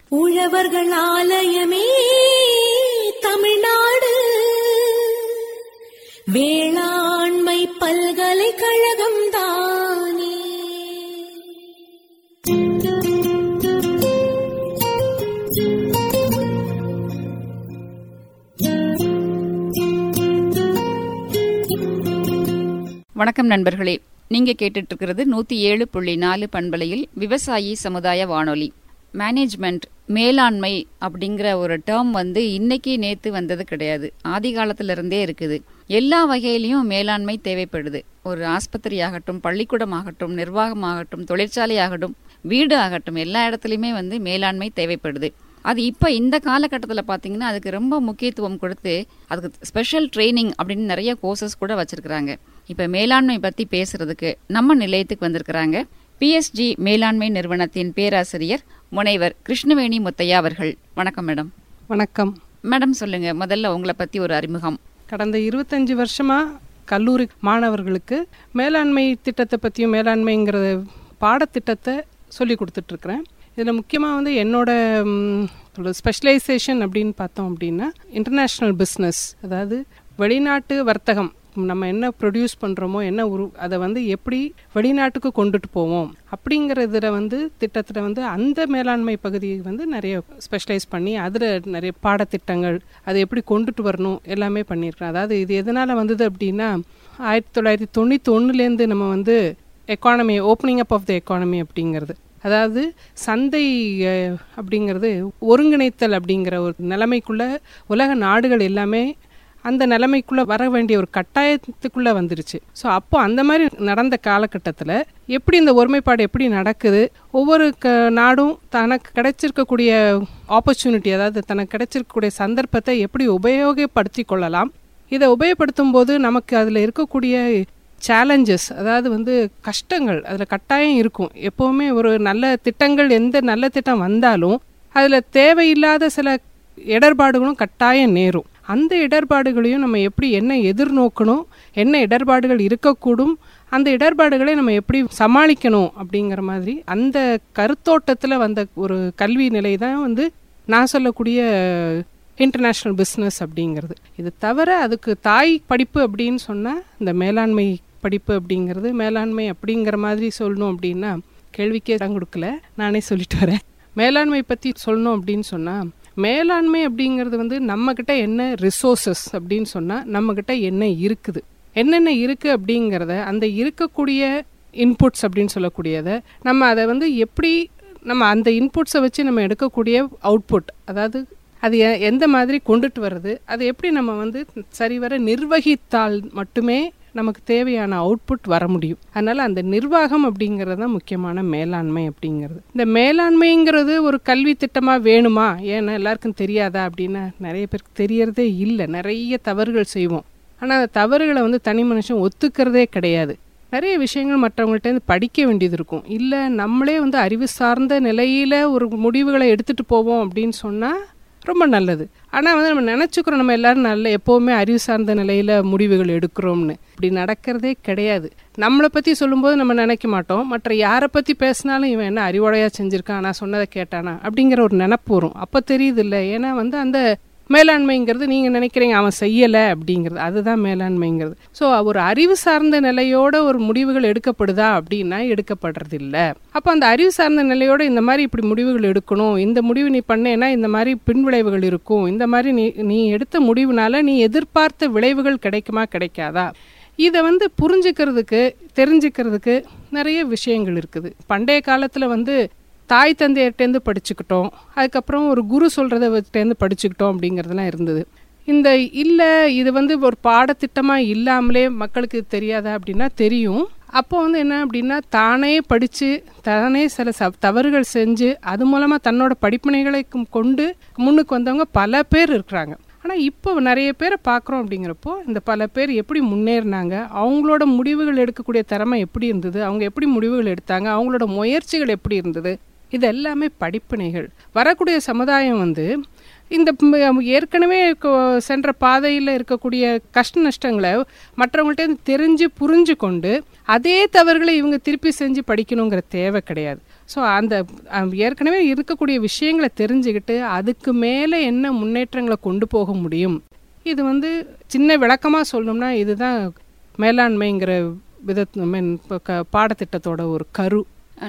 உழவர்கள் ஆலயமே தமிழ்நாடு வேளாண்மை பல்கலைக்கழகம் தானே வணக்கம் நண்பர்களே நீங்க கேட்டுட்டு இருக்கிறது நூத்தி ஏழு புள்ளி நாலு பண்பலையில் விவசாயி சமுதாய வானொலி மேனேஜ்மெண்ட் மேலாண்மை அப்படிங்கிற ஒரு டேர்ம் வந்து இன்னைக்கு நேத்து வந்தது கிடையாது ஆதி காலத்துல இருந்தே இருக்குது எல்லா வகையிலையும் மேலாண்மை தேவைப்படுது ஒரு ஆஸ்பத்திரி ஆகட்டும் பள்ளிக்கூடம் ஆகட்டும் நிர்வாகம் ஆகட்டும் தொழிற்சாலை ஆகட்டும் வீடு ஆகட்டும் எல்லா இடத்துலையுமே வந்து மேலாண்மை தேவைப்படுது அது இப்போ இந்த காலகட்டத்தில் பார்த்தீங்கன்னா அதுக்கு ரொம்ப முக்கியத்துவம் கொடுத்து அதுக்கு ஸ்பெஷல் ட்ரைனிங் அப்படின்னு நிறைய கோர்சஸ் கூட வச்சிருக்கிறாங்க இப்போ மேலாண்மை பற்றி பேசுறதுக்கு நம்ம நிலையத்துக்கு வந்திருக்கிறாங்க பிஎஸ்ஜி மேலாண்மை நிறுவனத்தின் பேராசிரியர் முனைவர் கிருஷ்ணவேணி முத்தையா அவர்கள் வணக்கம் மேடம் வணக்கம் மேடம் சொல்லுங்க முதல்ல உங்களை பற்றி ஒரு அறிமுகம் கடந்த இருபத்தஞ்சி வருஷமா கல்லூரி மாணவர்களுக்கு மேலாண்மை திட்டத்தை பற்றியும் மேலாண்மைங்கிற பாடத்திட்டத்தை சொல்லி கொடுத்துட்ருக்குறேன் இதில் முக்கியமாக வந்து என்னோட ஸ்பெஷலைசேஷன் அப்படின்னு பார்த்தோம் அப்படின்னா இன்டர்நேஷ்னல் பிஸ்னஸ் அதாவது வெளிநாட்டு வர்த்தகம் நம்ம என்ன ப்ரொடியூஸ் பண்ணுறோமோ என்ன உரு அதை வந்து எப்படி வெளிநாட்டுக்கு கொண்டுட்டு போவோம் அப்படிங்கிற இதில் வந்து திட்டத்தில் வந்து அந்த மேலாண்மை பகுதியை வந்து நிறைய ஸ்பெஷலைஸ் பண்ணி அதில் நிறைய பாடத்திட்டங்கள் அதை எப்படி கொண்டுட்டு வரணும் எல்லாமே பண்ணியிருக்கிறேன் அதாவது இது எதனால் வந்தது அப்படின்னா ஆயிரத்தி தொள்ளாயிரத்தி தொண்ணூற்றி ஒன்றுலேருந்து நம்ம வந்து economy opening up of the economy அப்படிங்கிறது அதாவது சந்தை அஹ், அப்படிங்கிறது ஒருங்கிணைத்தல் அப்படிங்கிற ஒரு நிலைமைக்குள்ள உலக நாடுகள் எல்லாமே அந்த நிலைமைக்குள்ள வர வேண்டிய ஒரு கட்டாயத்துக்குள்ள வந்துருச்சு ஸோ அப்போ அந்த மாதிரி நடந்த காலகட்டத்தில் எப்படி இந்த ஒருமைப்பாடு எப்படி நடக்குது ஒவ்வொரு க நாடும் தனக்கு கிடைச்சிருக்கக்கூடிய ஆப்பர்ச்சுனிட்டி அதாவது தனக்கு கிடைச்சிருக்கக்கூடிய சந்தர்ப்பத்தை எப்படி உபயோகப்படுத்தி கொள்ளலாம் இதை உபயோகப்படுத்தும் போது நமக்கு அதில் இருக்கக்கூடிய சேலஞ்சஸ் அதாவது வந்து கஷ்டங்கள் அதில் கட்டாயம் இருக்கும் எப்போவுமே ஒரு நல்ல திட்டங்கள் எந்த நல்ல திட்டம் வந்தாலும் அதில் தேவையில்லாத சில இடர்பாடுகளும் கட்டாயம் நேரும் அந்த இடர்பாடுகளையும் நம்ம எப்படி என்ன எதிர்நோக்கணும் என்ன இடர்பாடுகள் இருக்கக்கூடும் அந்த இடர்பாடுகளை நம்ம எப்படி சமாளிக்கணும் அப்படிங்கிற மாதிரி அந்த கருத்தோட்டத்தில் வந்த ஒரு கல்வி நிலை தான் வந்து நான் சொல்லக்கூடிய இன்டர்நேஷ்னல் பிஸ்னஸ் அப்படிங்கிறது இது தவிர அதுக்கு தாய் படிப்பு அப்படின்னு சொன்னால் இந்த மேலாண்மை படிப்பு அப்படிங்கிறது மேலாண்மை அப்படிங்கிற மாதிரி சொல்லணும் அப்படின்னா கேள்விக்கே இடம் கொடுக்கல நானே சொல்லிட்டு வரேன் மேலாண்மை பற்றி சொல்லணும் அப்படின்னு சொன்னால் மேலாண்மை அப்படிங்கிறது வந்து நம்மக்கிட்ட என்ன ரிசோர்சஸ் அப்படின்னு சொன்னால் நம்மக்கிட்ட என்ன இருக்குது என்னென்ன இருக்குது அப்படிங்கிறத அந்த இருக்கக்கூடிய இன்புட்ஸ் அப்படின்னு சொல்லக்கூடியதை நம்ம அதை வந்து எப்படி நம்ம அந்த இன்புட்ஸை வச்சு நம்ம எடுக்கக்கூடிய அவுட்புட் அதாவது அது எ- எந்த மாதிரி கொண்டுட்டு வருது அதை எப்படி நம்ம வந்து சரிவர நிர்வகித்தால் மட்டுமே நமக்கு தேவையான அவுட்புட் வர முடியும் அதனால அந்த நிர்வாகம் அப்படிங்கிறது தான் முக்கியமான மேலாண்மை அப்படிங்கிறது இந்த மேலாண்மைங்கிறது ஒரு கல்வி திட்டமா வேணுமா ஏன்னா எல்லாருக்கும் தெரியாதா அப்படின்னா நிறைய பேருக்கு தெரியறதே இல்லை நிறைய தவறுகள் செய்வோம் ஆனால் அந்த தவறுகளை வந்து தனி மனுஷன் ஒத்துக்கிறதே கிடையாது நிறைய விஷயங்கள் மற்றவங்கள்ட்ட இருந்து படிக்க வேண்டியது இருக்கும் இல்லை நம்மளே வந்து அறிவு சார்ந்த நிலையில ஒரு முடிவுகளை எடுத்துட்டு போவோம் அப்படின்னு சொன்னா ரொம்ப நல்லது ஆனால் வந்து நம்ம நினச்சிக்கிறோம் நம்ம எல்லாரும் நல்ல எப்போவுமே அறிவு சார்ந்த நிலையில் முடிவுகள் எடுக்கிறோம்னு இப்படி நடக்கிறதே கிடையாது நம்மளை பற்றி சொல்லும்போது நம்ம நினைக்க மாட்டோம் மற்ற யாரை பற்றி பேசினாலும் இவன் என்ன அறிவுடையாக செஞ்சுருக்கான் நான் சொன்னதை கேட்டானா அப்படிங்கிற ஒரு நினப்பு வரும் அப்போ தெரியுது இல்லை ஏன்னா வந்து அந்த மேலாண்மைங்கிறது நீங்கள் நினைக்கிறீங்க அவன் செய்யலை அப்படிங்கிறது அதுதான் மேலாண்மைங்கிறது ஸோ ஒரு அறிவு சார்ந்த நிலையோட ஒரு முடிவுகள் எடுக்கப்படுதா அப்படின்னா எடுக்கப்படுறது இல்லை அப்போ அந்த அறிவு சார்ந்த நிலையோட இந்த மாதிரி இப்படி முடிவுகள் எடுக்கணும் இந்த முடிவு நீ பண்ணேன்னா இந்த மாதிரி பின்விளைவுகள் இருக்கும் இந்த மாதிரி நீ நீ எடுத்த முடிவுனால நீ எதிர்பார்த்த விளைவுகள் கிடைக்குமா கிடைக்காதா இதை வந்து புரிஞ்சுக்கிறதுக்கு தெரிஞ்சுக்கிறதுக்கு நிறைய விஷயங்கள் இருக்குது பண்டைய காலத்தில் வந்து தாய் தந்தையர்கிட்டேருந்து படிச்சுக்கிட்டோம் அதுக்கப்புறம் ஒரு குரு சொல்கிறத வச்சுட்டேருந்து படிச்சுக்கிட்டோம் அப்படிங்கிறதுலாம் இருந்தது இந்த இல்லை இது வந்து ஒரு பாடத்திட்டமாக இல்லாமலே மக்களுக்கு இது தெரியாதா அப்படின்னா தெரியும் அப்போ வந்து என்ன அப்படின்னா தானே படித்து தானே சில ச தவறுகள் செஞ்சு அது மூலமாக தன்னோட படிப்பினைகளை கும்- கொண்டு முன்னுக்கு வந்தவங்க பல பேர் இருக்கிறாங்க ஆனால் இப்போ நிறைய பேரை பார்க்குறோம் அப்படிங்கிறப்போ இந்த பல பேர் எப்படி முன்னேறினாங்க அவங்களோட முடிவுகள் எடுக்கக்கூடிய திறமை எப்படி இருந்தது அவங்க எப்படி முடிவுகள் எடுத்தாங்க அவங்களோட முயற்சிகள் எப்படி இருந்தது இது எல்லாமே படிப்பினைகள் வரக்கூடிய சமுதாயம் வந்து இந்த ம், ஏற்கனவே கொ- சென்ற பாதையில் இருக்கக்கூடிய கஷ்ட நஷ்டங்களை மற்றவங்கள்ட்ட இருந்து தெரிஞ்சு புரிஞ்சு கொண்டு அதே தவறுகளை இவங்க திருப்பி செஞ்சு படிக்கணுங்கிற தேவை கிடையாது ஸோ அந்த அஹ், ஏற்கனவே இருக்கக்கூடிய விஷயங்களை தெரிஞ்சுக்கிட்டு அதுக்கு மேலே என்ன முன்னேற்றங்களை கொண்டு போக முடியும் இது வந்து சின்ன விளக்கமாக சொல்லணும்னா இதுதான் மேலாண்மைங்கிற வித மீன் பாடத்திட்டத்தோட ஒரு கரு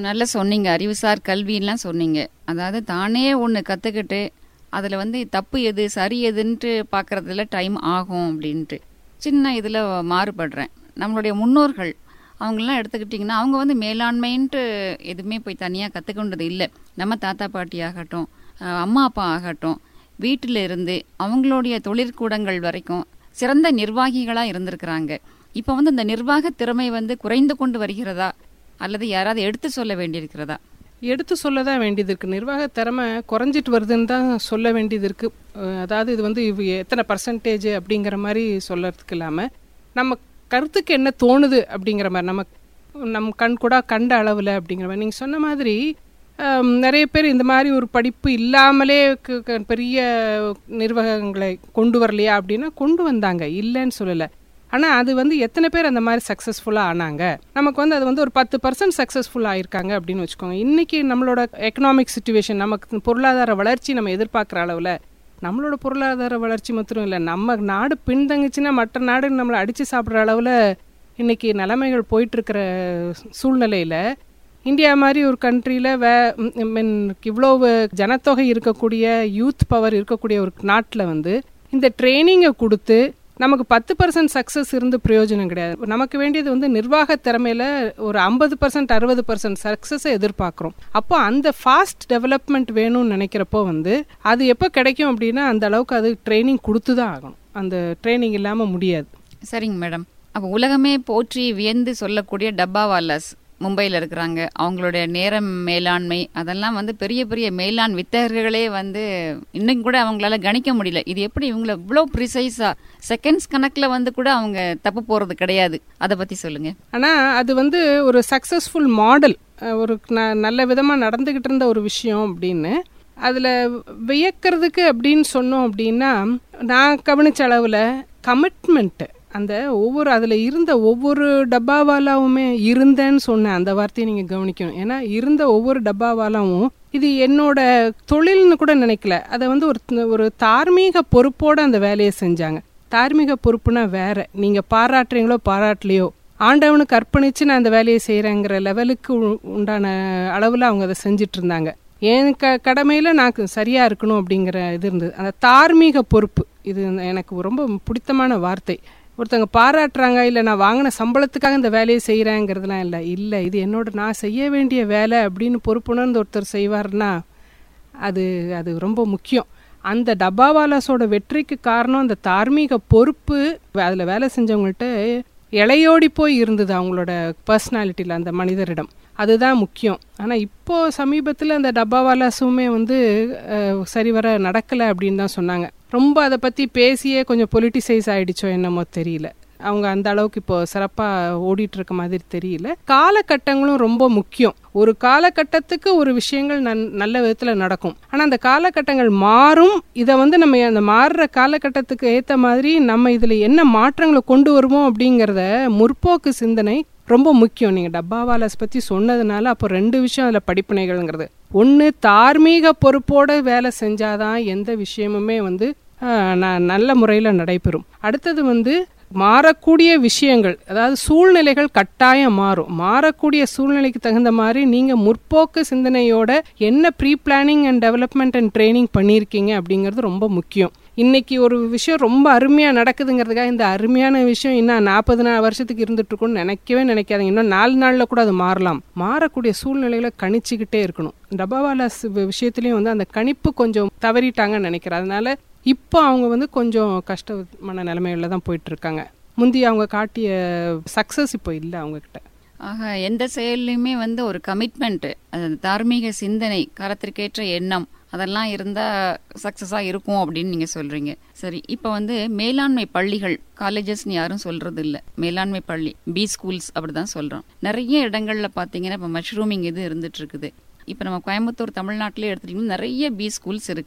எடுத்து சொல்ல தான் வேண்டியது இருக்குது நிர்வாக திறமை குறைஞ்சிட்டு வருதுன்னு தான் சொல்ல வேண்டியது இருக்குது அதாவது இது வந்து இவ் எத்தனை பர்சன்டேஜ் அப்படிங்கிற மாதிரி சொல்லறதுக்கு இல்லாமல் நம்ம கருத்துக்கு என்ன தோணுது அப்படிங்கிற மாதிரி நம்ம நம் கண் கூட கண்ட அளவில் அப்படிங்கிற மாதிரி நீங்கள் சொன்ன மாதிரி ஆம், நிறைய பேர் இந்த மாதிரி ஒரு படிப்பு இல்லாமலே க- க- பெரிய நிர்வாகங்களை கொண்டு வரலையா அப்படின்னா கொண்டு வந்தாங்க இல்லைன்னு சொல்லலை ஆனால் அது வந்து எத்தனை பேர் அந்த மாதிரி சக்ஸஸ்ஃபுல்லாக ஆனாங்க நமக்கு வந்து அது வந்து ஒரு பத்து பர்சன்ட் சக்ஸஸ்ஃபுல் ஆயிருக்காங்க அப்படின்னு வச்சுக்கோங்க இன்னைக்கு நம்மளோட எக்கனாமிக் சுச்சுவேஷன் நமக்கு பொருளாதார வளர்ச்சி நம்ம எதிர்பார்க்குற அளவில் நம்மளோட பொருளாதார வளர்ச்சி மாத்திரம் இல்லை நம்ம நாடு பின்தங்குச்சுன்னா மற்ற நாடு நம்மளை அடித்து சாப்பிட்ற அளவில் இன்னைக்கு நிலைமைகள் போயிட்டுருக்கிற சூழ்நிலையில் இந்தியா மாதிரி ஒரு கண்ட்ரியில் வே மீன் இவ்வளோ ஜனத்தொகை இருக்கக்கூடிய யூத் பவர் இருக்கக்கூடிய ஒரு நாட்டில் வந்து இந்த ட்ரைனிங்கை கொடுத்து நமக்கு பத்து பர்சன்ட் சக்ஸஸ் இருந்து பிரயோஜனம் கிடையாது நமக்கு வேண்டியது வந்து நிர்வாக திறமையில ஒரு ஐம்பது பர்சன்ட் அறுபது பர்சன்ட் சக்ஸஸை எதிர்பார்க்குறோம் அப்போ அந்த ஃபாஸ்ட் டெவலப்மெண்ட் வேணும்னு நினைக்கிறப்போ வந்து அது எப்போ கிடைக்கும் அப்படின்னா அந்த அளவுக்கு அது ட்ரைனிங் கொடுத்து தான் ஆகணும் அந்த ட்ரைனிங் இல்லாமல் முடியாது சரிங்க மேடம் அப்போ உலகமே போற்றி வியந்து சொல்லக்கூடிய டப்பாவாலாஸ் மும்பையில் இருக்கிறாங்க அவங்களுடைய நேரம் மேலாண்மை அதெல்லாம் வந்து பெரிய பெரிய மேலாண் வித்தகர்களே வந்து இன்னைக்கு கூட அவங்களால கணிக்க முடியல இது எப்படி இவங்கள இவ்வளோ ப்ரிசைஸா செகண்ட்ஸ் கணக்கில் வந்து கூட அவங்க தப்பு போறது கிடையாது அதை பத்தி சொல்லுங்க ஆனால் அது வந்து ஒரு சக்ஸஸ்ஃபுல் மாடல் ஒரு ந- நல்ல விதமாக நடந்துக்கிட்டு இருந்த ஒரு விஷயம் அப்படின்னு அதில் வியக்கிறதுக்கு அப்படின்னு சொன்னோம் அப்படின்னா நான் கவனிச்ச அளவில் கமிட்மெண்ட்டு அந்த ஒவ்வொரு அதில் இருந்த ஒவ்வொரு டப்பாவாலாவுமே இருந்தேன்னு சொன்னேன் அந்த வார்த்தையை நீங்கள் கவனிக்கணும் ஏன்னா இருந்த ஒவ்வொரு டப்பாவாலாவும் இது என்னோட தொழில்னு கூட நினைக்கல அதை வந்து ஒரு ஒரு தார்மீக பொறுப்போட அந்த வேலையை செஞ்சாங்க தார்மீக பொறுப்புனா வேற நீங்கள் பாராட்டுறீங்களோ பாராட்டலையோ ஆண்டவனுக்கு அர்ப்பணிச்சு நான் அந்த வேலையை செய்கிறேங்கிற லெவலுக்கு உ- உண்டான அளவில் அவங்க அதை செஞ்சுட்டு இருந்தாங்க என் க கடமையில் நான் சரியாக இருக்கணும் அப்படிங்கிற இது இருந்தது அந்த தார்மீக பொறுப்பு இது எனக்கு ரொம்ப பிடித்தமான வார்த்தை ஒருத்தவங்க பாராட்டுறாங்க இல்லை நான் வாங்கின சம்பளத்துக்காக இந்த வேலையை செய்கிறேங்கிறதுலாம் இல்லை இல்லை இது என்னோட நான் செய்ய வேண்டிய வேலை அப்படின்னு பொறுப்புணர்ந்து ஒருத்தர் செய்வார்னா அது அது ரொம்ப முக்கியம் அந்த டப்பாவாலாஸோட வெற்றிக்கு காரணம் அந்த தார்மீக பொறுப்பு அதில் வேலை செஞ்சவங்கள்ட்ட இளையோடி போய் இருந்தது அவங்களோட பர்சனாலிட்டியில் அந்த மனிதரிடம் அதுதான் முக்கியம் ஆனால் இப்போ சமீபத்தில் அந்த டப்பாவாலாஸுமே வந்து அஹ், சரிவர நடக்கலை அப்படின்னு தான் சொன்னாங்க ரொம்ப அதை பற்றி பேசியே கொஞ்சம் பொலிட்டிசைஸ் ஆயிடுச்சோ என்னமோ தெரியல அவங்க அந்த அளவுக்கு இப்போ சிறப்பாக ஓடிட்டு இருக்க மாதிரி தெரியல காலகட்டங்களும் ரொம்ப முக்கியம் ஒரு காலகட்டத்துக்கு ஒரு விஷயங்கள் நன் நல்ல விதத்தில் நடக்கும் ஆனால் அந்த காலகட்டங்கள் மாறும் இதை வந்து நம்ம அந்த மாறுற காலகட்டத்துக்கு ஏற்ற மாதிரி நம்ம இதில் என்ன மாற்றங்களை கொண்டு வருவோம் அப்படிங்கிறத முற்போக்கு சிந்தனை ரொம்ப முக்கியம் நீங்கள் டப்பாவாலாஸ் பற்றி சொன்னதுனால அப்போ ரெண்டு விஷயம் அதில் படிப்பினைகள்ங்கிறது ஒன்று தார்மீக பொறுப்போட வேலை செஞ்சாதான் எந்த விஷயமுமே வந்து ஆஹ், ந- நல்ல முறையில் நடைபெறும் அடுத்தது வந்து மாறக்கூடிய விஷயங்கள் அதாவது சூழ்நிலைகள் கட்டாயம் மாறும் மாறக்கூடிய சூழ்நிலைக்கு தகுந்த மாதிரி நீங்கள் முற்போக்கு சிந்தனையோட என்ன pre planning and development and training பண்ணியிருக்கீங்க அப்படிங்கிறது ரொம்ப முக்கியம் இன்னைக்கு ஒரு விஷயம் ரொம்ப அருமையாக நடக்குதுங்கிறதுக்காக இந்த அருமையான விஷயம் இன்னும் நாற்பது நாள் வருஷத்துக்கு இருந்துட்டு இருக்கும்னு நினைக்கவே நினைக்காதீங்க இன்னும் நாலு நாளில் கூட அது மாறலாம் மாறக்கூடிய சூழ்நிலைகளை கணிச்சுக்கிட்டே இருக்கணும் டப்பாவாலாஸ் விஷயத்துலையும் வந்து அந்த கணிப்பு கொஞ்சம் தவறிட்டாங்கன்னு நினைக்கிறேன் அதனால இப்போ அவங்க வந்து கொஞ்சம் கஷ்டமான நிலைமையில தான் போயிட்டு இருக்காங்க முந்தி அவங்க காட்டிய சக்ஸஸ் இப்போ இல்லை அவங்கக்கிட்ட ஆக எந்த செயல்லையுமே வந்து ஒரு கமிட்மெண்ட் தார்மீக சிந்தனை காலத்திற்கேற்ற எண்ணம் அதெல்லாம் இருந்தா சக்சஸா இருக்கும் அப்படின்னு நீங்க சொல்றீங்க சரி இப்போ வந்து மேலாண்மை பள்ளிகள் காலேஜஸ்னு யாரும் சொல்றது இல்ல மேலாண்மை பள்ளி பி ஸ்கூல்ஸ் அப்படிதான் சொல்றோம் நிறைய இடங்கள்ல பாத்தீங்கன்னா இப்போ மஷ்ரூமிங் இது இருந்துட்டு இருக்குது இப்போ நம்ம கோயம்புத்தூர் தமிழ்நாட்டிலே எடுத்துட்டீங்கன்னா நிறைய பி ஸ்கூல்ஸ் இருக்குது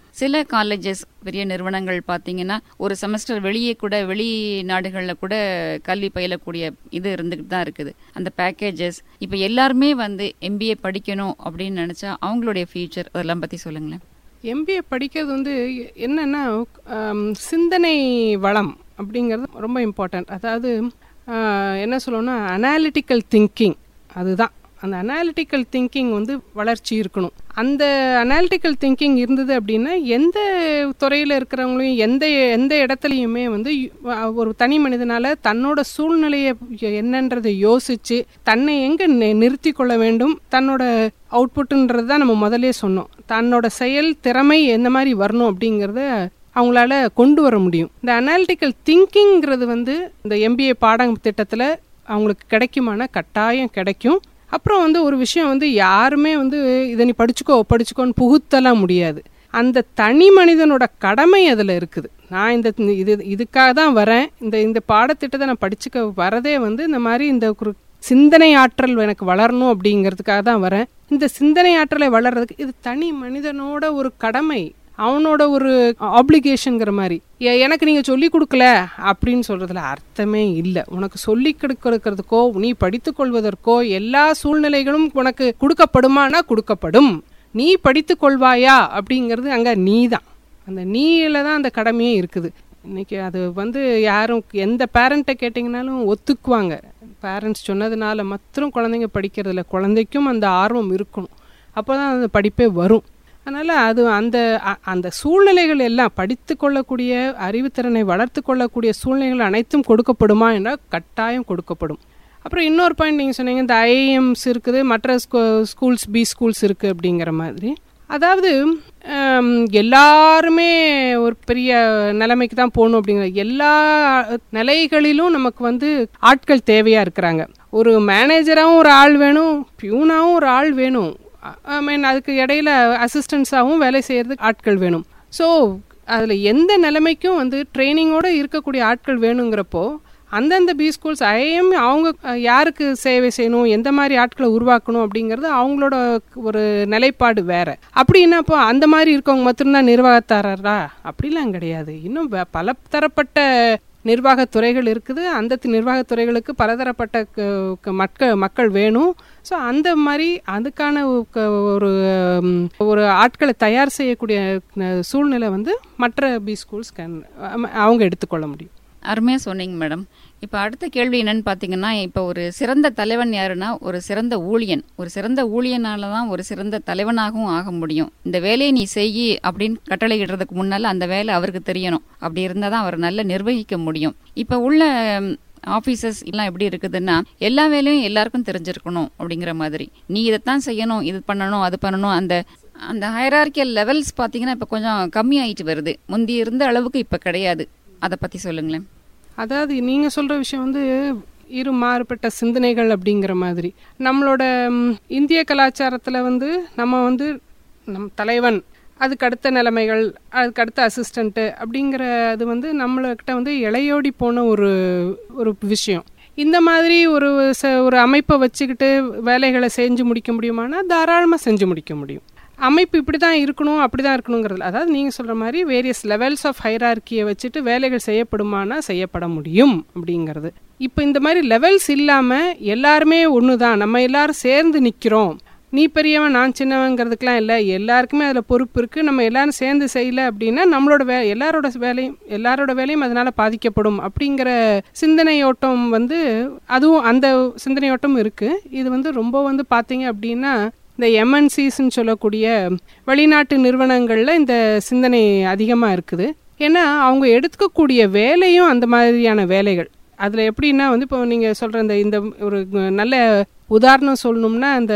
சில காலேஜஸ் பெரிய நிறுவனங்கள் பார்த்தீங்கன்னா ஒரு செமஸ்டர் வெளியே கூட வெளிநாடுகளில் கூட கல்வி பயிலக்கூடிய இது இருந்துகிட்டு தான் இருக்குது அந்த பேக்கேஜஸ் இப்போ எல்லாருமே வந்து எம்பிஏ படிக்கணும் அப்படின்னு நினச்சா அவங்களுடைய ஃபியூச்சர் அதெல்லாம் பற்றி சொல்லுங்களேன் எம்பிஏ படிக்கிறது வந்து என்னன்னா ஆம், சிந்தனை வளம் அப்படிங்கிறது ரொம்ப இம்பார்ட்டன்ட் அதாவது ஆ, என்ன சொல்லணும்னா அனாலிட்டிக்கல் திங்கிங் அதுதான் அந்த அனாலிட்டிக்கல் திங்கிங் வந்து வளர்ச்சி இருக்கணும் அந்த அனாலிட்டிக்கல் திங்கிங் இருந்தது அப்படின்னா எந்த துறையில் இருக்கிறவங்களையும் எந்த எந்த இடத்துலையுமே வந்து யு- ஒரு தனி மனிதனால தன்னோட சூழ்நிலையை என்னன்றதை யோசிச்சு தன்னை எங்க நி- நிறுத்தி கொள்ள வேண்டும் தன்னோட அவுட்புட்ன்றது தான் நம்ம முதல்லயே சொன்னோம் தன்னோட செயல் திறமை எந்த மாதிரி வரணும் அப்படிங்கிறத அவங்களால கொண்டு வர முடியும் இந்த அனாலிட்டிக்கல் திங்கிங்கிறது வந்து இந்த எம்பிஏ பாடம் திட்டத்தில் அவங்களுக்கு கிடைக்குமானா கட்டாயம் கிடைக்கும் அப்புறம் வந்து ஒரு விஷயம் வந்து யாருமே வந்து இதை நீ படிச்சுக்கோ படிச்சுக்கோன்னு புகுத்தலாம் முடியாது அந்த தனி மனிதனோட கடமை அதில் இருக்குது நான் இந்த இது இதுக்காக தான் வரேன் இந்த இந்த பாடத்திட்டத்தை நான் படிச்சுக்க வரதே வந்து இந்த மாதிரி இந்த ஒரு சிந்தனை ஆற்றல் எனக்கு வளரணும் அப்படிங்கிறதுக்காக தான் வரேன் இந்த சிந்தனை ஆற்றலை வளர்றதுக்கு இது தனி மனிதனோட ஒரு கடமை அவனோட ஒரு ஆப்ளிகேஷனுங்கிற மாதிரி எ- எனக்கு நீங்கள் சொல்லி கொடுக்கல அப்படின்னு சொல்கிறதுல அர்த்தமே இல்லை உனக்கு சொல்லி கொடுக்கறதுக்கோ நீ படித்துக் கொள்வதற்கோ எல்லா சூழ்நிலைகளும் உனக்கு கொடுக்கப்படுமானா கொடுக்கப்படும் நீ படித்துக் கொள்வாயா அப்படிங்கிறது அங்கே நீ தான் அந்த நீல தான் அந்த கடமையே இருக்குது இன்னைக்கு அது வந்து யாரும் எந்த பேரண்ட்டை கேட்டிங்கனாலும் ஒத்துக்குவாங்க பேரண்ட்ஸ் சொன்னதுனால மாத்திரம் குழந்தைங்க படிக்கிறதில்ல குழந்தைக்கும் அந்த ஆர்வம் இருக்கணும் அப்போ தான் அந்த படிப்பே வரும் அதனால் அது அந்த அ- அந்த சூழ்நிலைகள் எல்லாம் படித்து கொள்ளக்கூடிய அறிவுத்திறனை வளர்த்து கொள்ளக்கூடிய சூழ்நிலைகள் அனைத்தும் கொடுக்கப்படுமா என்றால் கட்டாயம் கொடுக்கப்படும் அப்புறம் இன்னொரு பாயிண்ட் நீங்கள் சொன்னீங்க இந்த ஐஎம்ஸ் இருக்குது மற்ற ஸ்கூல்ஸ் பி ஸ்கூல்ஸ் இருக்குது அப்படிங்கிற மாதிரி அதாவது ஹம், எல்லாருமே ஒரு பெரிய நிலைமைக்கு தான் போகணும் அப்படிங்கிற எல்லா நிலைகளிலும் நமக்கு வந்து ஆட்கள் தேவையாக இருக்கிறாங்க ஒரு மேனேஜராகவும் ஒரு ஆள் வேணும் பியூனாகவும் ஒரு ஆள் வேணும் ஐ மீன் அதுக்கு இடையில அசிஸ்டன்ஸாகவும் வேலை செய்யறதுக்கு ஆட்கள் வேணும் ஸோ அதில் எந்த நிலைமைக்கும் வந்து ட்ரைனிங்கோடு இருக்கக்கூடிய ஆட்கள் வேணுங்கிறப்போ அந்தந்த பி ஸ்கூல்ஸ் ஐஎம் அவங்க அஹ், யாருக்கு சேவை செய்யணும் எந்த மாதிரி ஆட்களை உருவாக்கணும் அப்படிங்கிறது அவங்களோட ஒரு நிலைப்பாடு வேற அப்படின்னா இப்போ அந்த மாதிரி இருக்கவங்க மட்டும்தான் நிர்வாகத்தாரரா அப்படிலாம் கிடையாது இன்னும் வே- பல தரப்பட்ட நிர்வாகத் துறைகள் இருக்குது அந்த தி- நிர்வாகத் துறைகளுக்கு பலதரப்பட்ட க- க- மக்கள் மக்கள் வேணும் ஸோ அந்த மாதிரி அதுக்கான ஒ- க- ஒரு ம், ஒரு ஆட்களை தயார் செய்யக்கூடிய அஹ், சூழ்நிலை வந்து மற்ற பி ஸ்கூல்ஸ் கேன் அவங்க எடுத்துக்கொள்ள முடியும் அருமையாக சொன்னீங்க மேடம் இப்போ அடுத்த கேள்வி என்னன்னு பார்த்தீங்கன்னா இப்போ ஒரு சிறந்த தலைவன் யாருன்னா ஒரு சிறந்த ஊழியன் ஒரு சிறந்த ஊழியனால தான் ஒரு சிறந்த தலைவனாகவும் ஆக முடியும் இந்த வேலையை நீ செய் அப்படின்னு கட்டளையிடுறதுக்கு முன்னால் அந்த வேலை அவருக்கு தெரியணும் அப்படி இருந்தால் தான் அவர் நல்லா நிர்வகிக்க முடியும் இப்போ உள்ள ஆஃபீஸர்ஸ் எல்லாம் எப்படி இருக்குதுன்னா எல்லா வேலையும் எல்லாருக்கும் தெரிஞ்சிருக்கணும் அப்படிங்கிற மாதிரி நீ இதைத்தான் செய்யணும் இது பண்ணணும் அது பண்ணணும் அந்த அந்த ஹைரார்கியல் லெவல்ஸ் பார்த்தீங்கன்னா இப்போ கொஞ்சம் கம்மி ஆயிட்டு வருது முந்தி இருந்த அளவுக்கு இப்போ கிடையாது அதை பற்றி சொல்லுங்களேன் அதாவது நீங்கள் சொல்கிற விஷயம் வந்து இரு மாறுபட்ட சிந்தனைகள் அப்படிங்கிற மாதிரி நம்மளோட ம், இந்திய கலாச்சாரத்தில் வந்து நம்ம வந்து நம் தலைவன் அதுக்கு அடுத்த நிலைமைகள் அதுக்கு அடுத்த அசிஸ்டண்ட்டு அப்படிங்கிற அது வந்து நம்மளுக்கிட்ட வந்து இளையோடி போன ஒரு ஒரு விஷயம் இந்த மாதிரி ஒரு ச ஒரு அமைப்பை வச்சுக்கிட்டு வேலைகளை செஞ்சு முடிக்க முடியுமானா தாராளமாக செஞ்சு முடிக்க முடியும் அமைப்பு இப்படி தான் இருக்கணும் அப்படி தான் இருக்கணுங்கிறது அதாவது நீங்கள் சொல்கிற மாதிரி வேரியஸ் லெவல்ஸ் ஆஃப் ஹைரார்கியை வச்சுட்டு வேலைகள் செய்யப்படுமானா செய்யப்பட முடியும் அப்படிங்கிறது இப்போ இந்த மாதிரி லெவல்ஸ் இல்லாமல் எல்லாருமே ஒன்று தான் நம்ம எல்லாரும் சேர்ந்து நிற்கிறோம் நீ பெரியவன் நான் சின்னவங்கிறதுக்கெலாம் இல்லை எல்லாருக்குமே அதில் பொறுப்பு இருக்குது நம்ம எல்லாரும் சேர்ந்து செய்யல அப்படின்னா நம்மளோட வே எல்லாரோட வேலையும் எல்லாரோட வேலையும் அதனால் பாதிக்கப்படும் அப்படிங்கிற சிந்தனையோட்டம் வந்து அதுவும் அந்த சிந்தனையோட்டம் இருக்குது இது வந்து ரொம்ப வந்து பார்த்தீங்க அப்படின்னா இந்த எம்என்சிஸ்ன்னு சொல்லக்கூடிய வெளிநாட்டு நிறுவனங்களில் இந்த சிந்தனை அதிகமாக இருக்குது ஏன்னா அவங்க எடுத்துக்கக்கூடிய வேலையும் அந்த மாதிரியான வேலைகள் அதில் எப்படின்னா வந்து இப்போ நீங்கள் சொல்கிற இந்த இந்த ஒரு நல்ல உதாரணம் சொல்லணும்னா அந்த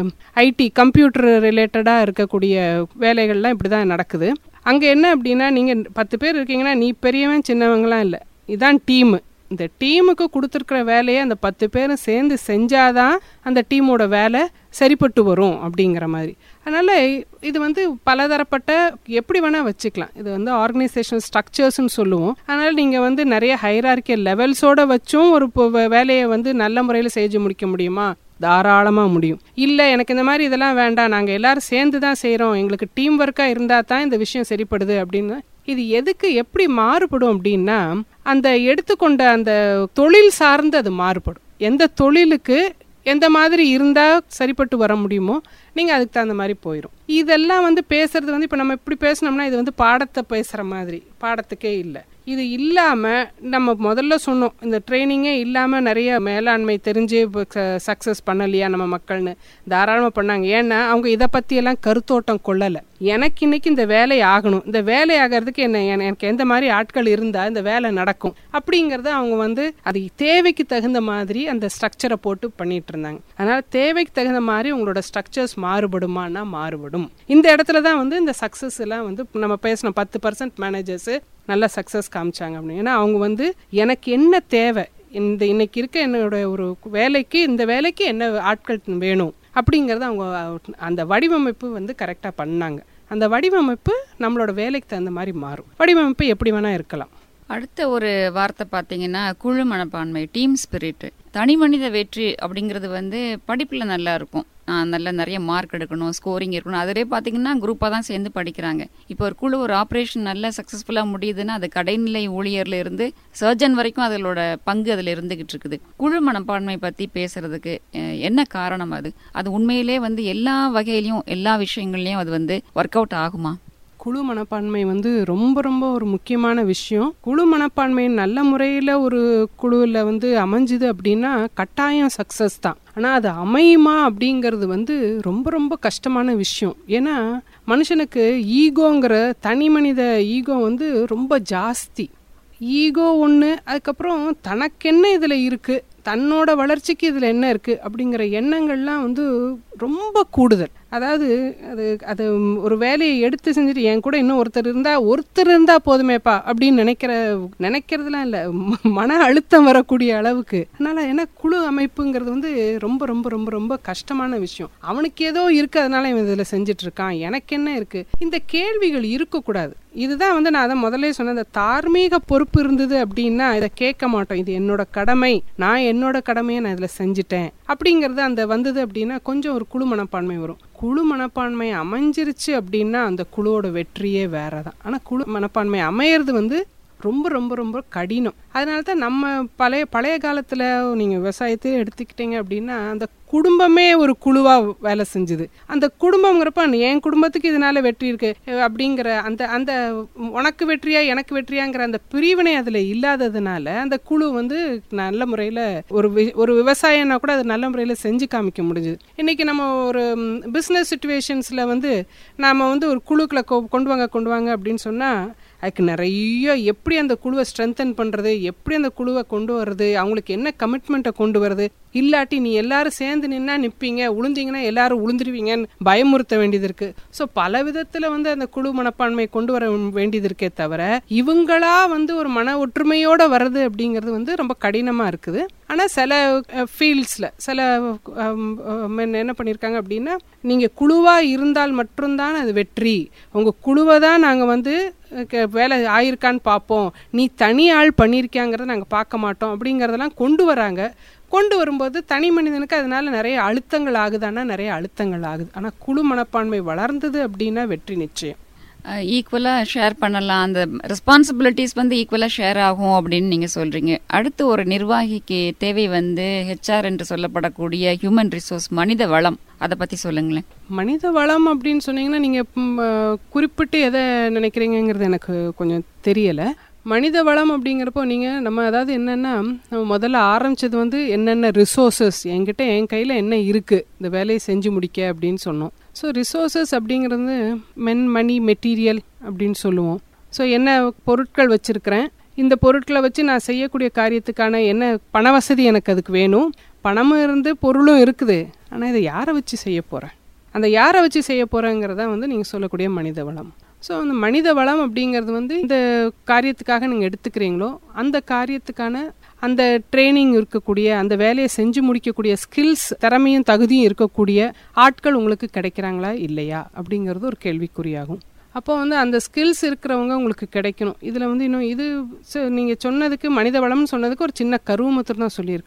ஐடி கம்ப்யூட்டர் ரிலேட்டடாக இருக்கக்கூடிய வேலைகள்லாம் இப்படி தான் நடக்குது அங்கே என்ன அப்படின்னா நீங்கள் பத்து பேர் இருக்கீங்கன்னா நீ பெரியவன் சின்னவங்களாம் இல்லை இதான் டீமு இந்த டீமுக்கு கொடுத்துருக்குற வேலையை அந்த பத்து பேரும் சேர்ந்து செஞ்சாதான் அந்த டீமோட வேலை சரிப்பட்டு வரும் அப்படிங்கிற மாதிரி அதனால் இது வந்து பலதரப்பட்ட எப்படி வேணால் வச்சுக்கலாம் இது வந்து ஆர்கனைசேஷன் ஸ்ட்ரக்சர்ஸ்னு சொல்லுவோம் அதனால் நீங்கள் வந்து நிறைய ஹைரார்கியல் லெவல்ஸோட வச்சும் ஒரு இப்போ வே- வேலையை வந்து நல்ல முறையில் செஞ்சு முடிக்க முடியுமா தாராளமாக முடியும் இல்லை எனக்கு இந்த மாதிரி இதெல்லாம் வேண்டாம் நாங்கள் எல்லாரும் சேர்ந்து தான் செய்கிறோம் எங்களுக்கு டீம் ஒர்க்காக இருந்தால் தான் இந்த விஷயம் சரிப்படுது அப்படின்னு இது எதுக்கு எப்படி மாறுபடும் அப்படின்னா அந்த எடுத்துக்கொண்ட அந்த தொழில் சார்ந்து அது மாறுபடும் எந்த தொழிலுக்கு எந்த மாதிரி இருந்தால் சரிப்பட்டு வர முடியுமோ நீங்கள் அதுக்கு தகுந்த மாதிரி போயிடும் இதெல்லாம் வந்து பேசுறது வந்து இப்போ நம்ம இப்படி பேசினோம்னா இது வந்து பாடத்தை பேசுகிற மாதிரி பாடத்துக்கே இல்லை இது இல்லாமல் நம்ம முதல்ல சொன்னோம் இந்த ட்ரைனிங்கே இல்லாமல் நிறைய மேலாண்மை தெரிஞ்சு சக்ஸஸ் பண்ணலையா நம்ம மக்கள்னு தாராளமாக பண்ணாங்க ஏன்னா அவங்க இதை பற்றியெல்லாம் கருத்தோட்டம் கொள்ளலை எனக்கு இன்னைக்கு இந்த வேலை ஆகணும் இந்த வேலை ஆகிறதுக்கு என்ன என- எனக்கு எந்த மாதிரி ஆட்கள் இருந்தால் இந்த வேலை நடக்கும் அப்படிங்கிறத அவங்க வந்து அது தேவைக்கு தகுந்த மாதிரி அந்த ஸ்ட்ரக்சரை போட்டு பண்ணிட்டு இருந்தாங்க அதனால தேவைக்கு தகுந்த மாதிரி உங்களோட ஸ்ட்ரக்சர்ஸ் மாறுபடுமானா மாறுபடும் இந்த இடத்துல தான் வந்து இந்த சக்ஸஸ் எல்லாம் வந்து நம்ம பேசின பத்து பர்சன்ட் மேனேஜர்ஸ் நல்ல சக்ஸஸ் காமிச்சாங்க அப்படின்னு ஏன்னா அவங்க வந்து எனக்கு என்ன தேவை இந்த இன்னைக்கு இருக்க என்னோட ஒரு வேலைக்கு இந்த வேலைக்கு என்ன ஆட்கள் வேணும் அப்படிங்கிறத அவங்க அந்த வடிவமைப்பு வந்து கரெக்டாக பண்ணாங்க அந்த வடிவமைப்பு நம்மளோட வேலைக்கு தகுந்த மாதிரி மாறும் வடிவமைப்பு எப்படி வேணா இருக்கலாம் அடுத்த ஒரு வார்த்தை பார்த்தீங்கன்னா குழு மனப்பான்மை டீம் ஸ்பிரிட் தனி மனித வெற்றி அப்படிங்கிறது வந்து படிப்பில் நல்லா இருக்கும் ஆஹ் நல்ல நிறைய மார்க் எடுக்கணும் ஸ்கோரிங் இருக்கணும் அதிலே பார்த்தீங்கன்னா குரூப்பாக தான் சேர்ந்து படிக்கிறாங்க இப்போ ஒரு குழு ஒரு ஆப்ரேஷன் நல்லா சக்ஸஸ்ஃபுல்லாக முடியுதுன்னா அது கடைநிலை ஊழியர்ல இருந்து சர்ஜன் வரைக்கும் அதோட பங்கு அதில் இருந்துகிட்டு இருக்குது குழு மனப்பான்மை பற்றி பேசுறதுக்கு அஹ், என்ன காரணம் அது அது உண்மையிலே வந்து எல்லா வகையிலையும் எல்லா விஷயங்கள்லையும் அது வந்து ஒர்க் அவுட் ஆகுமா குழு மனப்பான்மை வந்து ரொம்ப ரொம்ப ஒரு முக்கியமான விஷயம் குழு மனப்பான்மை நல்ல முறையில் ஒரு குழுவில் வந்து அமைஞ்சுது அப்படின்னா கட்டாயம் சக்ஸஸ் தான் ஆனால் அது அமையுமா அப்படிங்கிறது வந்து ரொம்ப ரொம்ப கஷ்டமான விஷயம் ஏன்னா மனுஷனுக்கு ஈகோங்கிற தனி மனித ஈகோ வந்து ரொம்ப ஜாஸ்தி ஈகோ ஒன்று அதுக்கப்புறம் தனக்கென்ன இதில் இருக்குது தன்னோட வளர்ச்சிக்கு இதில் என்ன இருக்குது அப்படிங்கிற எண்ணங்கள்லாம் வந்து ரொம்ப கூடுதல் அதாவது அது அது ஒரு வேலையை எடுத்து செஞ்சுட்டு என் கூட இன்னும் ஒருத்தர் இருந்தால் ஒருத்தர் இருந்தால் போதுமேப்பா அப்படின்னு நினைக்கிற நினைக்கிறதுலாம் இல்லை மன அழுத்தம் வரக்கூடிய அளவுக்கு அதனால் ஏன்னா குழு அமைப்புங்கிறது வந்து ரொம்ப ரொம்ப ரொம்ப ரொம்ப கஷ்டமான விஷயம் அவனுக்கு ஏதோ இருக்கு அதனால இவன் இதில் செஞ்சுட்டு இருக்கான் எனக்கு என்ன இருக்கு இந்த கேள்விகள் இருக்கக்கூடாது இதுதான் வந்து நான் அதை முதல்ல சொன்னேன் இந்த தார்மீக பொறுப்பு இருந்தது அப்படின்னா இதை கேட்க மாட்டோம் இது என்னோட கடமை நான் என்னோட கடமையை நான் இதில் செஞ்சுட்டேன் அப்படிங்கிறது அந்த வந்தது அப்படின்னா கொஞ்சம் ஒரு குழு மனப்பான்மை வரும் குழு மனப்பான்மை அமைஞ்சிருச்சு அப்படின்னா அந்த குழுவோட வெற்றியே வேற தான் ஆனால் குழு மனப்பான்மை அமையிறது வந்து ரொம்ப ரொம்ப ரொம்ப கடினம் அதனால தான் நம்ம பழைய பழைய காலத்தில் நீங்கள் விவசாயத்தையே எடுத்துக்கிட்டீங்க அப்படின்னா அந்த குடும்பமே ஒரு குழுவாக வேலை செஞ்சுது அந்த குடும்பங்கிறப்ப என் குடும்பத்துக்கு இதனால வெற்றி இருக்கு அஹ் அப்படிங்கிற அந்த அந்த உனக்கு வெற்றியா எனக்கு வெற்றியாங்கிற அந்த பிரிவினை அதில் இல்லாததுனால அந்த குழு வந்து நல்ல முறையில் ஒரு வி- ஒரு விவசாயம்னா கூட அது நல்ல முறையில் செஞ்சு காமிக்க முடிஞ்சுது இன்னைக்கு நம்ம ஒரு பிஸ்னஸ் சுச்சுவேஷன்ஸில் வந்து நாம் வந்து ஒரு குழுக்களை கொ- கொண்டு வாங்க கொண்டு வாங்க அப்படின்னு சொன்னால் அதுக்கு நிறைய எப்படி அந்த குழுவை ஸ்ட்ரென்தன் பண்ணுறது எப்படி அந்த குழுவை கொண்டு வர்றது அவங்களுக்கு என்ன கமிட்மெண்ட்டை கொண்டு வர்றது இல்லாட்டி நீ எல்லாரும் சேர்ந்து நின்னா நிற்பீங்க உளுந்தீங்கன்னா எல்லாரும் உளுந்துருவீங்கன்னு பயமுறுத்த வேண்டியது இருக்கு ஸோ பல விதத்தில் வந்து அந்த குழு மனப்பான்மை கொண்டு வர வேண்டியது இருக்கே தவிர இவங்களா வந்து ஒரு மன ஒற்றுமையோட வர்றது அப்படிங்கிறது வந்து ரொம்ப கடினமாக இருக்குது ஆனால் சில ஃபீல்ட்ஸில் சில அம், அம், என்ன என்ன பண்ணியிருக்காங்க அப்படின்னா நீங்கள் குழுவாக இருந்தால் மட்டும்தான் அது வெற்றி உங்கள் குழுவை தான் நாங்கள் வந்து அஹ், க- வேலை ஆயிருக்கான்னு பார்ப்போம் நீ தனி ஆள் பண்ணியிருக்கியாங்கிறத நாங்கள் பார்க்க மாட்டோம் அப்படிங்கிறதெல்லாம் கொண்டு வராங்க கொண்டு வரும்போது தனி மனிதனுக்கு அதனால நிறைய அழுத்தங்கள் ஆகுதானா நிறைய அழுத்தங்கள் ஆகுது ஆனால் குழு மனப்பான்மை வளர்ந்தது அப்படின்னா வெற்றி நிச்சயம் ஈக்குவலாக ஷேர் பண்ணலாம் அந்த ரெஸ்பான்சிபிலிட்டிஸ் வந்து ஈக்குவலாக ஷேர் ஆகும் அப்படின்னு நீங்கள் சொல்கிறீங்க அடுத்து ஒரு நிர்வாகிக்கு தேவை வந்து ஹெச்ஆர் என்று சொல்லப்படக்கூடிய ஹியூமன் ரிசோர்ஸ் மனித வளம் அதை பற்றி சொல்லுங்களேன் மனித வளம் அப்படின்னு சொன்னீங்கன்னா நீங்கள் குறிப்பிட்டு எதை நினைக்கிறீங்கங்கிறது எனக்கு கொஞ்சம் தெரியலை மனித வளம் அப்படிங்கிறப்போ நீங்கள் நம்ம அதாவது என்னென்னா நம்ம முதல்ல ஆரம்பிச்சது வந்து என்னென்ன ரிசோர்சஸ் என்கிட்ட என் கையில் என்ன இருக்குது இந்த வேலையை செஞ்சு முடிக்க அப்படின்னு சொன்னோம் ஸோ ரிசோர்சஸ் அப்படிங்கிறது மென் மணி மெட்டீரியல் அப்படின்னு சொல்லுவோம் ஸோ என்ன பொருட்கள் வச்சுருக்கிறேன் இந்த பொருட்களை வச்சு நான் செய்யக்கூடிய காரியத்துக்கான என்ன பண வசதி எனக்கு அதுக்கு வேணும் பணமும் இருந்து பொருளும் இருக்குது ஆனால் இதை யாரை வச்சு செய்ய போகிறேன் அந்த யாரை வச்சு செய்ய போகிறேங்கிறத வந்து நீங்கள் சொல்லக்கூடிய மனித வளம் ஸோ அந்த மனித வளம் அப்படிங்கிறது வந்து இந்த காரியத்துக்காக நீங்கள் எடுத்துக்கிறீங்களோ அந்த காரியத்துக்கான அந்த ட்ரைனிங் இருக்கக்கூடிய அந்த வேலையை செஞ்சு முடிக்கக்கூடிய ஸ்கில்ஸ் திறமையும் தகுதியும் இருக்கக்கூடிய ஆட்கள் உங்களுக்கு கிடைக்கிறாங்களா இல்லையா அப்படிங்கிறது ஒரு கேள்விக்குறியாகும் அப்போ வந்து அந்த ஸ்கில்ஸ் இருக்கிறவங்க உங்களுக்கு கிடைக்கணும் இதில் வந்து இன்னும் இது நீங்கள் சொன்னதுக்கு மனித வளம்னு சொன்னதுக்கு ஒரு சின்ன கருவு மாத்திரம் தான் சொல்லியிருக்கிறேன்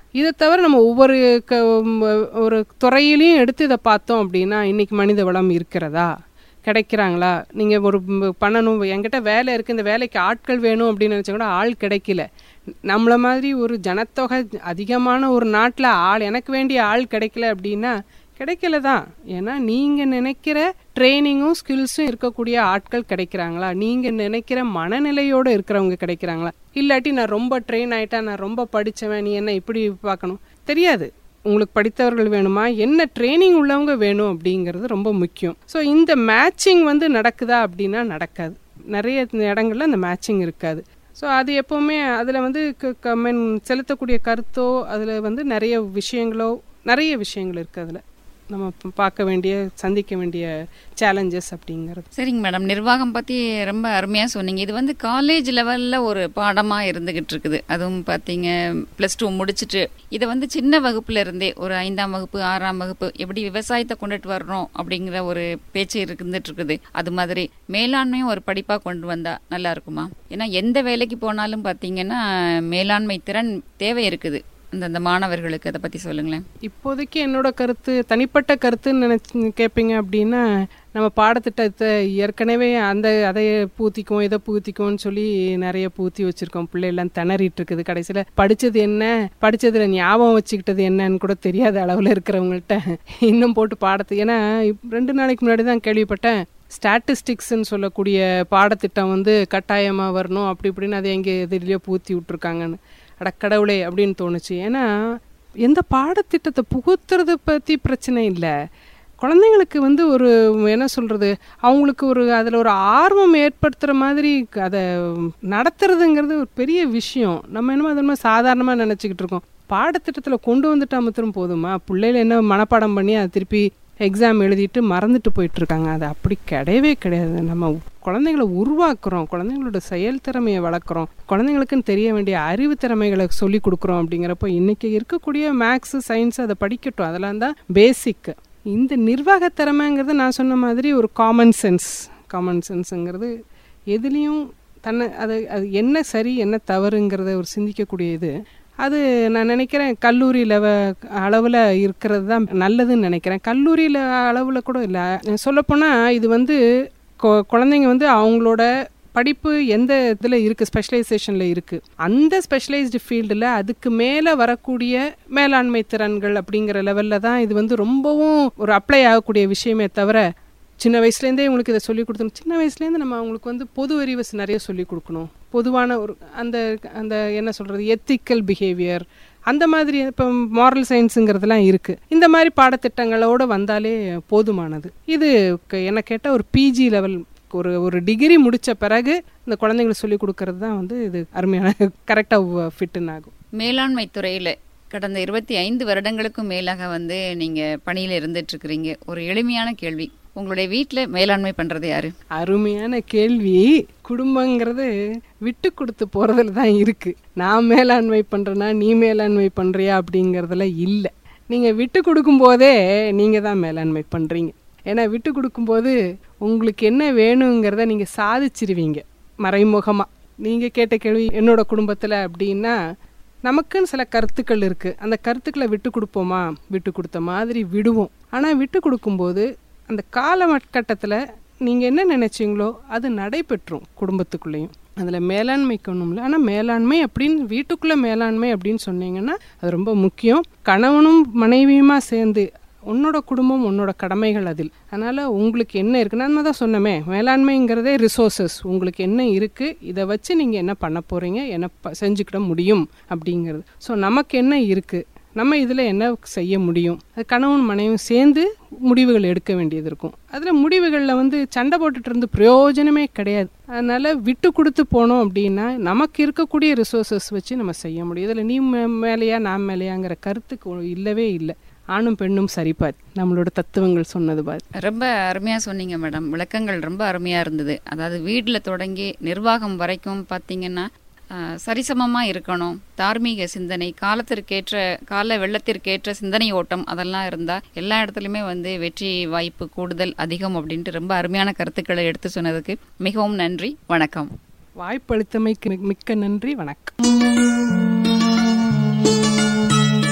இதை தவிர நம்ம ஒவ்வொரு க ம், ஒரு துறையிலையும் எடுத்து இதை பார்த்தோம் அப்படின்னா இன்னைக்கு மனித வளம் இருக்கிறதா கிடைக்கிறாங்களா நீங்கள் ஒரு ம், பண்ணணும் என்கிட்ட வேலை இருக்குது இந்த வேலைக்கு ஆட்கள் வேணும் அப்படின்னு நினச்சா கூட ஆள் கிடைக்கல நம்மள மாதிரி ஒரு ஜனத்தொகை அதிகமான ஒரு நாட்டில் ஆள் எனக்கு வேண்டிய ஆள் கிடைக்கல அப்படின்னா கிடைக்கல தான் ஏன்னா நீங்கள் நினைக்கிற ட்ரைனிங்கும் ஸ்கில்ஸும் இருக்கக்கூடிய ஆட்கள் கிடைக்கிறாங்களா நீங்கள் நினைக்கிற மனநிலையோடு இருக்கிறவங்க கிடைக்கிறாங்களா இல்லாட்டி நான் ரொம்ப ட்ரெயின் ஆயிட்டா நான் ரொம்ப படித்தவன் நீ என்ன இப்படி பார்க்கணும் தெரியாது உங்களுக்கு படித்தவர்கள் வேணுமா என்ன ட்ரைனிங் உள்ளவங்க வேணும் அப்படிங்கிறது ரொம்ப முக்கியம் ஸோ இந்த மேட்சிங் வந்து நடக்குதா அப்படின்னா நடக்காது நிறைய இடங்கள்ல அந்த மேட்சிங் இருக்காது ஸோ அது எப்போவுமே அதில் வந்து க- க- mean செலுத்தக்கூடிய கருத்தோ அதில் வந்து நிறைய விஷயங்களோ நிறைய விஷயங்கள் இருக்குது அதில் நம்ம ப- பார்க்க வேண்டிய சந்திக்க வேண்டிய சேலஞ்சஸ் அப்படிங்கிறது சரிங்க மேடம் நிர்வாகம் பத்தி ரொம்ப அருமையா சொன்னீங்க இது வந்து காலேஜ் லெவல்ல ஒரு பாடமா இருந்துகிட்டு இருக்குது அதுவும் பாத்தீங்க பிளஸ் டூ முடிச்சிட்டு இதை வந்து சின்ன வகுப்புல இருந்தே ஒரு ஐந்தாம் வகுப்பு ஆறாம் வகுப்பு எப்படி விவசாயத்தை கொண்டுட்டு வரணும் அப்படிங்கிற ஒரு பேச்சு இருந்துட்டு இருக்குது அது மாதிரி மேலாண்மையும் ஒரு படிப்பா கொண்டு வந்தா நல்லா இருக்குமா ஏன்னா எந்த வேலைக்கு போனாலும் பாத்தீங்கன்னா மேலாண்மை திறன் தேவை இருக்குது அந்த அந்த மாணவர்களுக்கு அதை பத்தி சொல்லுங்களேன் இப்போதைக்கு என்னோட கருத்து தனிப்பட்ட கருத்துன்னு நினச்சி கேட்பீங்க அப்படின்னா நம்ம பாடத்திட்டத்தை ஏற்கனவே அந்த அதை பூத்திக்குவோம் இதை பூத்திக்குவோம்னு சொல்லி நிறைய பூத்தி வச்சுருக்கோம் பிள்ளைலாம் திணறிட்டு இருக்குது கடைசியில் படித்தது என்ன படித்ததில் ஞாபகம் வச்சுக்கிட்டது என்னன்னு கூட தெரியாத அளவில் இருக்கிறவங்கள்ட்ட இன்னும் போட்டு பாடத்து ஏன்னா இப்- ரெண்டு நாளைக்கு முன்னாடி தான் கேள்விப்பட்டேன் ஸ்டாட்டிஸ்டிக்ஸ்ன்னு சொல்லக்கூடிய பாடத்திட்டம் வந்து கட்டாயமாக வரணும் அப்படி இப்படின்னு அதை எங்கே எதிரிலையோ பூத்தி விட்ருக்காங்கன்னு அடக்கடவுளே அப்படின்னு தோணுச்சு ஏன்னா எந்த பாடத்திட்டத்தை புகுத்துறத பற்றி பிரச்சனை இல்லை குழந்தைங்களுக்கு வந்து ஒரு என்ன சொல்கிறது அவங்களுக்கு ஒரு அதில் ஒரு ஆர்வம் ஏற்படுத்துகிற மாதிரி அதை நடத்துறதுங்கிறது ஒரு பெரிய விஷயம் நம்ம என்னமோ அது மாதிரி சாதாரணமாக நினச்சிக்கிட்டு இருக்கோம் பாடத்திட்டத்தில் கொண்டு வந்துட்டா மாத்திரம் போதுமா பிள்ளைகள் என்ன மனப்பாடம் பண்ணி அதை திருப்பி எக்ஸாம் எழுதிட்டு மறந்துட்டு போயிட்டு இருக்காங்க அது அப்படி கிடையவே கிடையாது நம்ம குழந்தைங்களை உருவாக்குறோம் குழந்தைங்களோட செயல் திறமையை வளர்க்குறோம் குழந்தைங்களுக்குன்னு தெரிய வேண்டிய அறிவு திறமைகளை சொல்லி கொடுக்குறோம் அப்படிங்கிறப்போ இன்னைக்கு இருக்கக்கூடிய மேக்ஸு சயின்ஸ் அதை படிக்கட்டும் அதெல்லாம் தான் பேசிக் இந்த நிர்வாக திறமைங்கிறது நான் சொன்ன மாதிரி ஒரு காமன் சென்ஸ் காமன் சென்ஸுங்கிறது எதுலேயும் தன்னை அது அது என்ன சரி என்ன தவறுங்கிறத ஒரு சிந்திக்கக்கூடிய இது அது நான் நினைக்கிறேன் கல்லூரி லெவ அளவில் இருக்கிறது தான் நல்லதுன்னு நினைக்கிறேன் கல்லூரியில் அளவில் கூட இல்லை சொல்லப்போனால் இது வந்து கொ- குழந்தைங்க வந்து அவங்களோட படிப்பு எந்த இதில் இருக்குது ஸ்பெஷலைசேஷனில் இருக்குது அந்த ஸ்பெஷலைஸ்டு ஃபீல்டில் அதுக்கு மேலே வரக்கூடிய மேலாண்மை திறன்கள் அப்படிங்கிற லெவலில் தான் இது வந்து ரொம்பவும் ஒரு அப்ளை ஆகக்கூடிய விஷயமே தவிர சின்ன வயசுலேருந்தே உங்களுக்கு இதை சொல்லி கொடுத்தணும் சின்ன வயசுலேருந்து நம்ம அவங்களுக்கு வந்து பொது அறிவு நிறைய சொல்லி கொடுக்கணும் பொதுவான ஒரு அந்த அந்த என்ன சொல்கிறது எத்திக்கல் பிஹேவியர் அந்த மாதிரி இப்போ மாரல் சயின்ஸுங்கிறதுலாம் இருக்குது இந்த மாதிரி பாடத்திட்டங்களோட வந்தாலே போதுமானது இது க- என்ன கேட்டால் ஒரு பிஜி லெவல் ஒரு ஒரு டிகிரி முடித்த பிறகு இந்த குழந்தைங்களுக்கு சொல்லி கொடுக்கறது தான் வந்து இது அருமையான கரெக்டாக ஃபிட்டுன்னு ஆகும் மேலாண்மை துறையில கடந்த இருபத்தி ஐந்து வருடங்களுக்கும் மேலாக வந்து நீங்க பணியில இருந்துட்டு இருக்கிறீங்க ஒரு எளிமையான கேள்வி உங்களுடைய வீட்ல மேலாண்மை பண்றது யாரு அருமையான கேள்வி குடும்பங்கிறது விட்டு கொடுத்து போறதுல தான் இருக்கு நான் மேலாண்மை பண்றேனா நீ மேலாண்மை பண்றியா அப்படிங்கறதுல இல்லை நீங்க விட்டு கொடுக்கும் போதே நீங்க தான் மேலாண்மை பண்றீங்க ஏன்னா விட்டு கொடுக்கும்போது உங்களுக்கு என்ன வேணுங்கிறத நீங்க சாதிச்சிருவீங்க மறைமுகமா நீங்க கேட்ட கேள்வி என்னோட குடும்பத்துல அப்படின்னா நமக்குன்னு சில கருத்துக்கள் இருக்குது அந்த கருத்துக்களை விட்டு கொடுப்போமா விட்டு கொடுத்த மாதிரி விடுவோம் ஆனால் விட்டு கொடுக்கும்போது அந்த காலகட்டத்தில் நீங்கள் என்ன நினைச்சீங்களோ அது நடைபெற்றும் குடும்பத்துக்குள்ளேயும் அதில் மேலாண்மைக்கு ஒன்றும் இல்லை ஆனால் மேலாண்மை அப்படின்னு வீட்டுக்குள்ளே மேலாண்மை அப்படின்னு சொன்னீங்கன்னா அது ரொம்ப முக்கியம் கணவனும் மனைவியுமா சேர்ந்து உன்னோட குடும்பம் உன்னோட கடமைகள் அதில் அதனால் உங்களுக்கு என்ன இருக்குன்னா நம்ம தான் சொன்னோமே மேலாண்மைங்கிறதே ரிசோர்சஸ் உங்களுக்கு என்ன இருக்குது இதை வச்சு நீங்கள் என்ன பண்ண போகிறீங்க என்ன ப- செஞ்சுக்கிட முடியும் அப்படிங்கிறது ஸோ நமக்கு என்ன இருக்குது நம்ம இதில் என்ன செய்ய முடியும் அது கணவன் மனைவியும் சேர்ந்து முடிவுகள் எடுக்க வேண்டியது இருக்கும் அதில் முடிவுகளில் வந்து சண்டை போட்டுட்டு இருந்து பிரயோஜனமே கிடையாது அதனால் விட்டு கொடுத்து போனோம் அப்படின்னா நமக்கு இருக்கக்கூடிய ரிசோர்சஸ் வச்சு நம்ம செய்ய முடியும் இதில் நீ மே- மேலேயா நான் மேலேயாங்கிற கருத்துக்கு இல்லவே இல்லை ஆணும் பெண்ணும் சரிபார் நம்மளோட தத்துவங்கள் சொன்னது பார் ரொம்ப அருமையா சொன்னீங்க மேடம் விளக்கங்கள் ரொம்ப அருமையா இருந்தது அதாவது வீட்ல தொடங்கி நிர்வாகம் வரைக்கும் பாத்தீங்கன்னா ஆஹ், சரிசமமா இருக்கணும் தார்மீக சிந்தனை காலத்திற்கேற்ற கால வெள்ளத்திற்கேற்ற சிந்தனை ஓட்டம் அதெல்லாம் இருந்தா எல்லா இடத்துலயுமே வந்து வெற்றி வாய்ப்பு கூடுதல் அதிகம் அப்படின்ட்டு ரொம்ப அருமையான கருத்துக்களை எடுத்து சொன்னதுக்கு மிகவும் நன்றி வணக்கம் வாய்ப்பளித்தமைக்கு மிக்க நன்றி வணக்கம்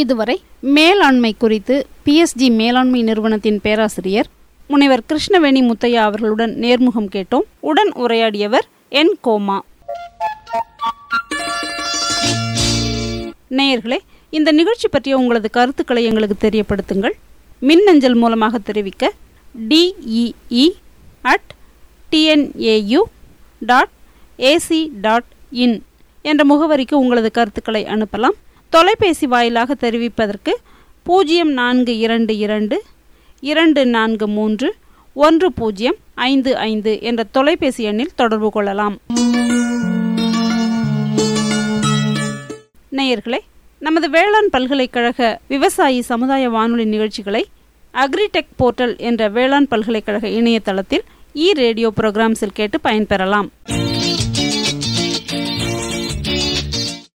இதுவரை மேலாண்மை குறித்து பிஎஸ்ஜி மேலாண்மை நிறுவனத்தின் பேராசிரியர் முனைவர் கிருஷ்ணவேணி முத்தையா அவர்களுடன் நேர்முகம் கேட்டோம் உடன் உரையாடியவர் என் கோமா நேயர்களே இந்த நிகழ்ச்சி பற்றிய உங்களது கருத்துக்களை எங்களுக்கு தெரியப்படுத்துங்கள் மின்னஞ்சல் மூலமாக தெரிவிக்க DEE at TNAU dot AC dot in என்ற முகவரிக்கு உங்களது கருத்துக்களை அனுப்பலாம் தொலைபேசி வாயிலாக தெரிவிப்பதற்கு பூஜ்ஜியம் நான்கு இரண்டு இரண்டு இரண்டு நான்கு மூன்று ஒன்று பூஜ்ஜியம் ஐந்து ஐந்து என்ற தொலைபேசி எண்ணில் தொடர்பு கொள்ளலாம் நேயர்களே நமது வேளாண் பல்கலைக்கழக விவசாயி சமுதாய வானொலி நிகழ்ச்சிகளை அக்ரிடெக் போர்ட்டல் என்ற வேளாண் பல்கலைக்கழக இணையதளத்தில் இ ரேடியோ புரோகிராம்ஸில் கேட்டு பயன்பெறலாம்